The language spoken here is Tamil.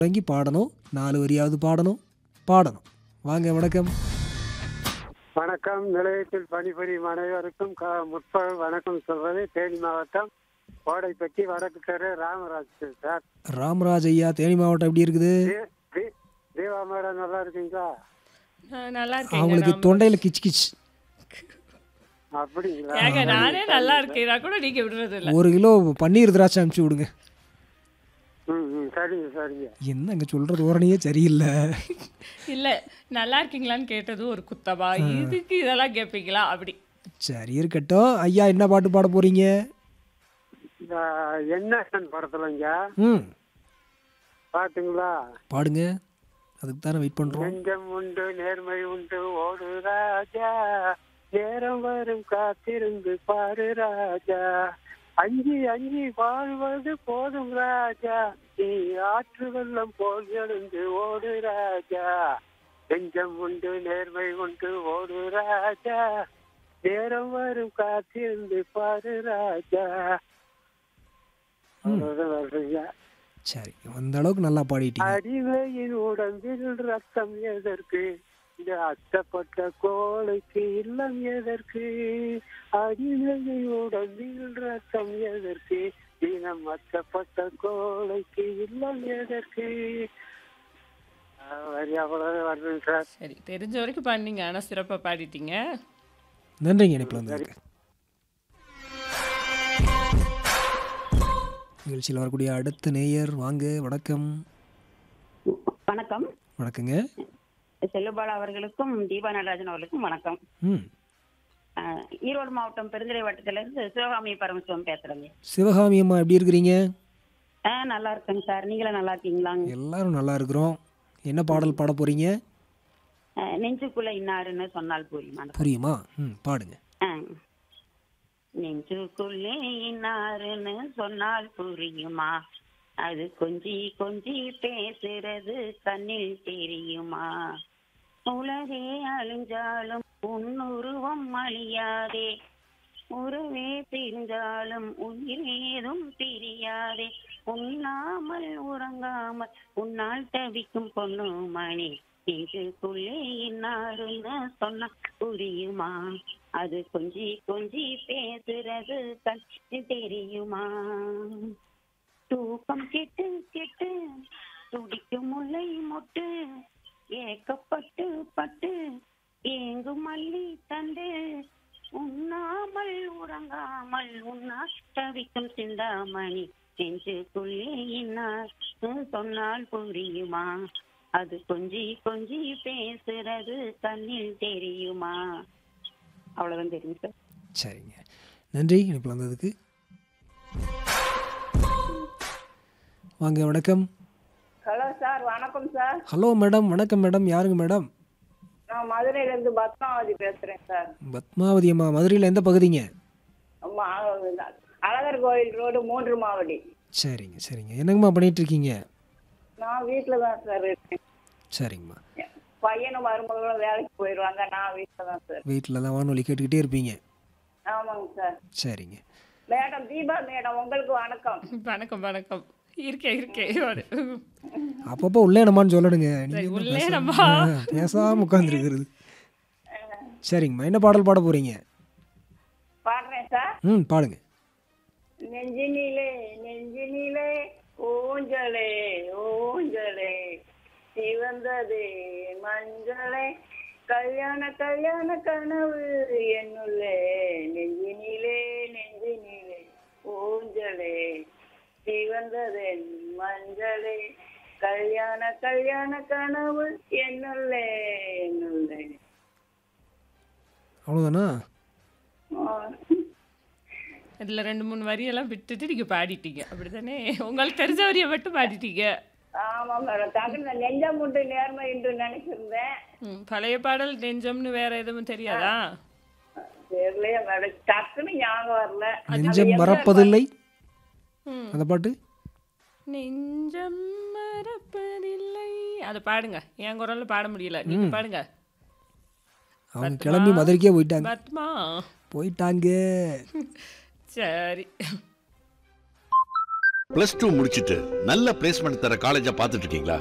தொடங்கி பாடணும் நாலு வரியாவது பாடணும் பாடணும் வாங்க வணக்கம் வணக்கம் நிலையத்தில் பணிபுரியும் அனைவருக்கும் க- முற்பகல் வணக்கம் சொல்வது தேனி மாவட்டம் கோடைப்பட்டி வடக்கு தெரு ராமராஜ் சார் ராமராஜ் ஐயா தேனி மாவட்டம் எப்படி இருக்குது தீ- தீ- தீபா மேடம் நல்லா இருக்கீங்களா நான் நல்லா இருக்கேன் அவங்களுக்கு தொண்டையில கிச் கிச் அப்படிங்களா ஏங்க நானே நல்லா இருக்கேன் கூட நீங்க விடுறது இல்ல ஒரு கிலோ பன்னீர் திராட்சை அனுப்பிச்சு விடுங்க ம் ம் சரிங்க சரிங்க என்ன அங்க சொல்றது ஓரணையே சரியில்லை இல்ல நல்லா இருக்கீங்களான்னு கேட்டது ஒரு குத்தமா இதுக்கு இதெல்லாம் கேட்பீங்களா அப்படி சரி இருக்கட்டும் ஐயா என்ன பாட்டு பாட போறீங்க இந்த என்ன படத்துலங்க ம் பாட்டுங்களா பாடுங்க அதுக்கு தானே வெயிட் பண்றோம் நெஞ்சம் உண்டு நேர்மை உண்டு ஓடு ராஜா நேரம் வரும் காத்திருந்து பாரு ராஜா அஞ்சி அஞ்சி வாழ்வது போதும் ராஜா நீ ஆற்று வெள்ளம் போல் எழுந்து ஓடு ராஜா நெஞ்சம் உண்டு நேர்மை உண்டு ஓடு ராஜா நேரம் வரும் காத்திருந்து பாரு ராஜா அவ்வளவுதான் வர்றீங்க சரி அந்த அளவுக்கு நல்லா பாடிட்டீங்க அடிமையின் உடம்பில் ரத்தம் எதற்கு இந்த அச்சப்பட்ட கோழைக்கு இல்லம் எதற்கு அடிமையின் உடம்பில் ரத்தம் எதற்கு தினம் அச்சப்பட்ட கோழைக்கு இல்லம் எதற்கு ஆஹ் வரி அவ்வளவு வருதுங்க சார் சரி தெரிஞ்ச வரைக்கும் பண்ணீங்க ஆனா சிறப்பா பாடிட்டீங்க நன்றிங்க இணைப்பில் வந்ததுக்கு நிகழ்ச்சியில் வரக்கூடிய அடுத்த நேயர் வாங்க வணக்கம் வணக்கம் வணக்கங்க செல்லுபாலா அவர்களுக்கும் தீபா நடராஜன் அவர்களுக்கும் வணக்கம் ம் அஹ், ஈரோடு மாவட்டம் பெருந்துறை வட்டத்திலிருந்து சிவகாமி பரமசிவம் பேசுறேங்க சிவகாமி அம்மா எப்படி இருக்கிறீங்க ஆ நல்லா இருக்கேங்க சார் நீங்களும் நல்லா இருக்கீங்களாங்க எல்லாரும் நல்லா இருக்கிறோம் என்ன பாடல் பாட போறீங்க அஹ், நெஞ்சுக்குள்ள இன்னாருன்னு சொன்னால் புரியுமா புரியுமா ம் பாடுங்க அஹ். நெஞ்சுக்குள்ளே இன்னாருன்னு சொன்னால் புரியுமா அது கொஞ்சி கொஞ்சி பேசுறது கண்ணில் தெரியுமா உலகே அழிஞ்சாலும் உன்னுருவம் அழியாதே உறவே பிரிந்தாலும் உயிர் ஏதும் பிரியாதே உண்ணாமல் உறங்காமல் உன்னால் தவிக்கும் பொண்ணு மணி இதுக்குள்ளே இன்னாருன்னு சொன்னா புரியுமா அது கொஞ்சி கொஞ்சி பேசுறது கண்ணு தெரியுமா தூக்கம் கெட்டு கெட்டு துடிக்கும் முல்லை மொட்டு ஏக்கப்பட்டு பட்டு ஏங்கும் மல்லி தண்டு உண்ணாமல் உறங்காமல் உண்ணா தவிக்கும் சிந்தாமணி நெஞ்சுக்குள்ளே இன்னார் சொன்னால் புரியுமா அது கொஞ்சி கொஞ்சி பேசுறது கண்ணில் தெரியுமா அவ்வளவுதான் தெரியும் சார் சரிங்க நன்றி இணைப்பில் வந்ததுக்கு வாங்க வணக்கம் ஹலோ சார் வணக்கம் சார் ஹலோ மேடம் வணக்கம் மேடம் யாருங்க மேடம் நான் மதுரையிலேருந்து பத்மாவதி பேசுகிறேன் சார் பத்மாவதி அம்மா மதுரையில் எந்த பகுதிங்க ஆமா, அழகர் கோயில் ரோடு மூன்று மாவடி சரிங்க சரிங்க என்னங்கம்மா பண்ணிட்டு இருக்கீங்க நான் வீட்டில் தான் சார் இருக்கேன் சரிங்கம்மா பையனும் மருமகளும் வேலைக்கு போயிடுவாங்க நான் வீட்டில் தான் சார் வீட்டில் தான் வானொலி கேட்டுக்கிட்டே இருப்பீங்க ஆமாங்க சார் சரிங்க மேடம் தீபா மேடம் உங்களுக்கு வணக்கம் வணக்கம் வணக்கம் இருக்கேன் இருக்கேன் ஒரு- அப்பப்போ உள்ளே என்னமான்னு சொல்லணுங்க நீங்க சரி, என்ன உள்ளே பேசாம- என்னம்மா? ஆ, பேசாம உட்காந்துருக்கிறது சரிங்கம்மா என்ன பாடல் பாட போறீங்க பாடுறேன் சார் ம் பாடுங்க நெஞ்சினிலே நெஞ்சினிலே ஊஞ்சலே ஊஞ்சலே சிவந்ததே மஞ்சளே கல்யாண கல்யாண கனவு என்னுள்ளே நெஞ்சினிலே நெஞ்சினிலே ஊஞ்சலே சிவந்ததென் மஞ்சளே கல்யாண கல்யாண கனவு என்னுள்ளே என்னுள்ளே அவ்வளோதானா ஆ. இதுல ரெண்டு மூணு வரியெல்லாம் விட்டுட்டு நீங்க பாடிட்டீங்க அப்படிதானே உங்களுக்கு தெரிஞ்ச வரியை மட்டும் பாடிட்டீங்க ஆமா மேடம் டக்குனு நெஞ்சம் உண்டு நேர்மை என்று நினைச்சிருந்தேன் ம், பழைய பாடல் நெஞ்சம்னு வேற எதுவும் தெரியாதா தெரியலையே மேடம் டக்குன்னு ஞாபகம் வரல நெஞ்சம் மறப்பதில்லை ம். அந்த பாட்டு நெஞ்சம் மறப்பதில்லை அதை பாடுங்க என் குரல்ல பாட முடியல நீங்க பாடுங்க அவங்க கிளம்பி மதுரைக்கே போயிட்டாங்க பத்மா போயிட்டாங்க சரி பிளஸ் டூ முடிச்சிட்டு நல்ல பிளேஸ்மெண்ட் தர காலேஜா பார்த்துட்டு இருக்கீங்களா